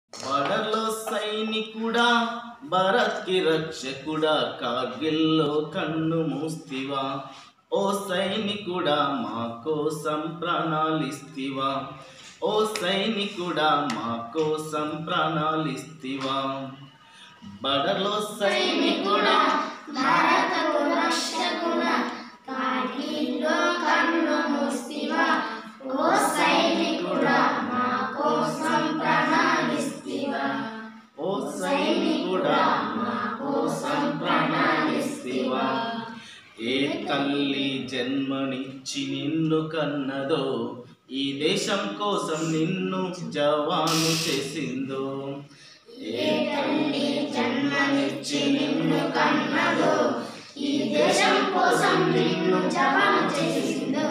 బడలో సైనికుడా భరత్ కి రక్షకుడా కార్గిల్లో కన్ను మూస్తివా ఓ సైనికుడా మా కోసం ప్రాణాలిస్తివా ఓ సైనికుడా మా కోసం ప్రాణాలిస్తివా బడలో సైనికుడా భారతకు రక్షకుడా కాటిలో కన్ను మూస్తివా ఓ సైనికుడా మా కోసం ప్రాణాలిస్తివా ఓ సైనికుడా మా కోసం ప్రాణాలిస్తివా ఏ తల్లి జన్మనిచ్చి నిన్ను కన్నదో ఈ దేశం కోసం నిన్ను జవాను చేసిందో ఏ తల్లి జన్మనిచ్చి నిన్ను కన్నదో ఈ దేశం కోసం నిన్ను జవాను చేసిందో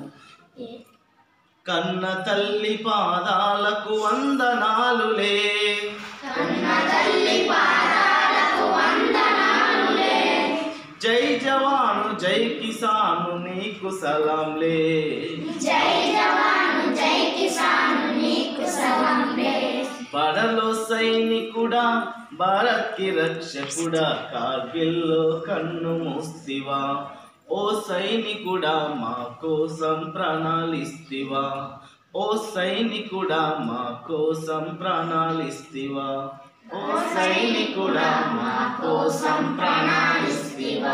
కన్న తల్లి పాదాలకు వందనాలులే కన్న తల్లి పాదాలకు వందనాలులే జై జవాను జై కిసాను నీకు సలాంలే జై జవాను జై కిసాను నీకు సలాంలే బడలో సైనికుడా భారత్ కి రక్షకుడా కార్గిల్లో కన్ను మూస్తివా ఓ సైనికుడా మా కోసం ప్రాణాలిస్తివా ఓ సైనికుడా మా కోసం ప్రాణాలిస్తివా ఓ సైనికుడా మా కోసం ప్రాణాలిస్తివా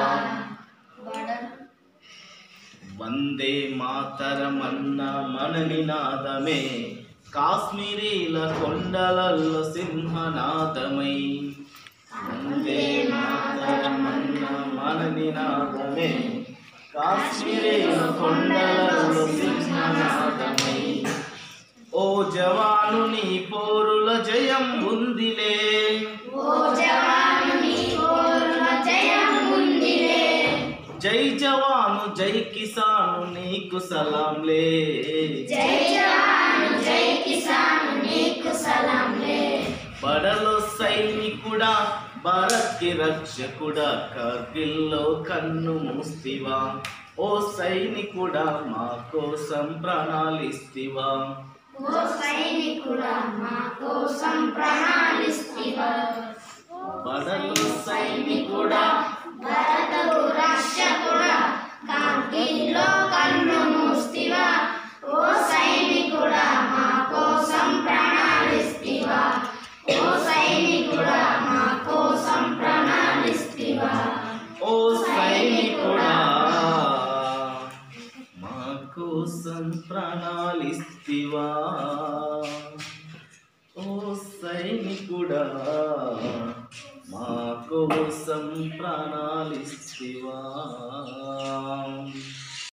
వందే మాతరమన్న మన నినాదమే కాశ్మీరీల కొండలలో సింహనాదమై వందే మాతరమన్న మన నినాదమే కాశ్మీరీల కొండలలో సింహనాదమై ఓ జవాను నీ పోరుల జయం ఉందిలే ఓ జవాను నీ పోరుల జయం ఉందిలే జై జవాను జై కిసాను నీకు సలాంలే జై జవాను జై కిసాను నీకు సలాంలే బడలో సైనికుడా భారత్ కి రక్షకుడా కార్గిల్లో కన్ను మూస్తివా ఓ సైనికుడా మా కోసం ప్రాణాలిస్తివా ఓ సైనికుడా మా కోసం ప్రణాళిస్తివా బడలో సైనికుడా భరతకు రక్షకుడా కాకిలో కన్ను మూస్తివా ఓ సైనికుడా మా కోసం ప్రణాళిస్తివా ఓ సైనికుడా మా కోసం ప్రణాళిస్తివా ఓ సైనికుడా మా కోసం ప్రాణాలిస్తివా ఓ సైనికుడా మా కోసం ప్రాణాలిస్తివా